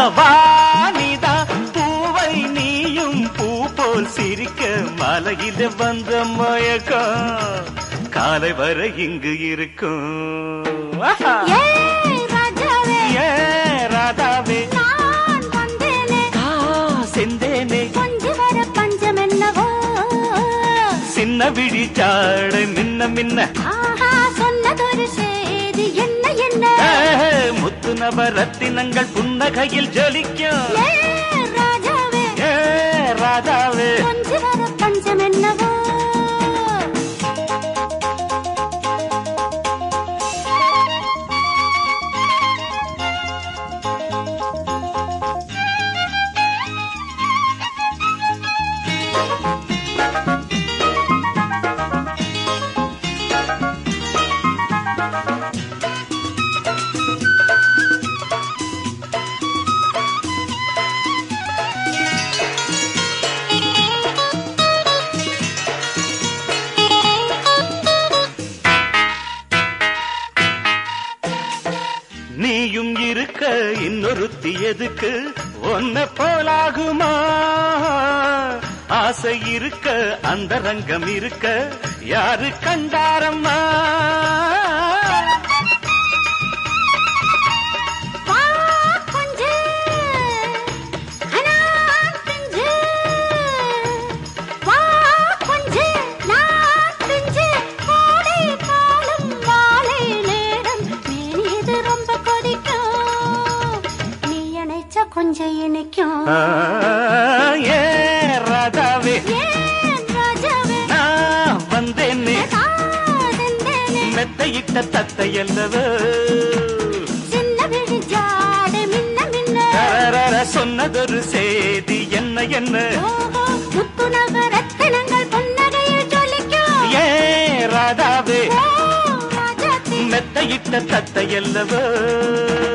வானிதா பூவை நீயும் பூ போல் சிரிக்க மலையில வந்த மயக்கம் காலை வரை இங்கு இருக்கும் ஆஹா. ஏ ராஜாவே ஏ ராதாவே நான் வந்தேனே ஆ, செந்தேனே கொஞ்சி வர பஞ்சம் என்னவோ சின்ன விழி சாடை மின்ன மின்ன ஆஹா சொன்னதொரு செய்தி என்ன என்ன ஏ, முத்து நவரத்தினங்கள் புன்னகையில் ஜொலிக்கும் ஏ ராஜாவே ஏ ராதாவே கொஞ்சி வர பஞ்சம் என்னவோ நீயும் இருக்க இன்னொருத்தி எதுக்கு ஒன்ன போலாகுமா ஆசை இருக்க அந்த ரங்கம் இருக்க யாரு கண்டாரம்மா வா கொஞ்சு அனான் பிஞ்சு வா கொஞ்சு நான் பிஞ்சு கோடை காலம் மாலை நேரம் மேனியது ரொம்ப கொதிக்கும் நீ இணைச்ச கொஞ்சம் இணைக்கும் ஆ, ஏ ராதாவே ஏன் ராஜாவே நான் வந்தேனே காதந்தேனே மெத்தையிட்ட தத்தை அல்லவோ சின்ன விழி ஜாடை மின்ன மின்ன தரரர சொன்னதொரு செய்தி என்ன என்ன ஓஹோ முத்து நவரத்தினங்கள் புன்னகையில் ஜொலிக்கும் ஏ ராதாவே ஓ ராஜாத்தி மெத்தையிட்ட தத்தை அல்லவோ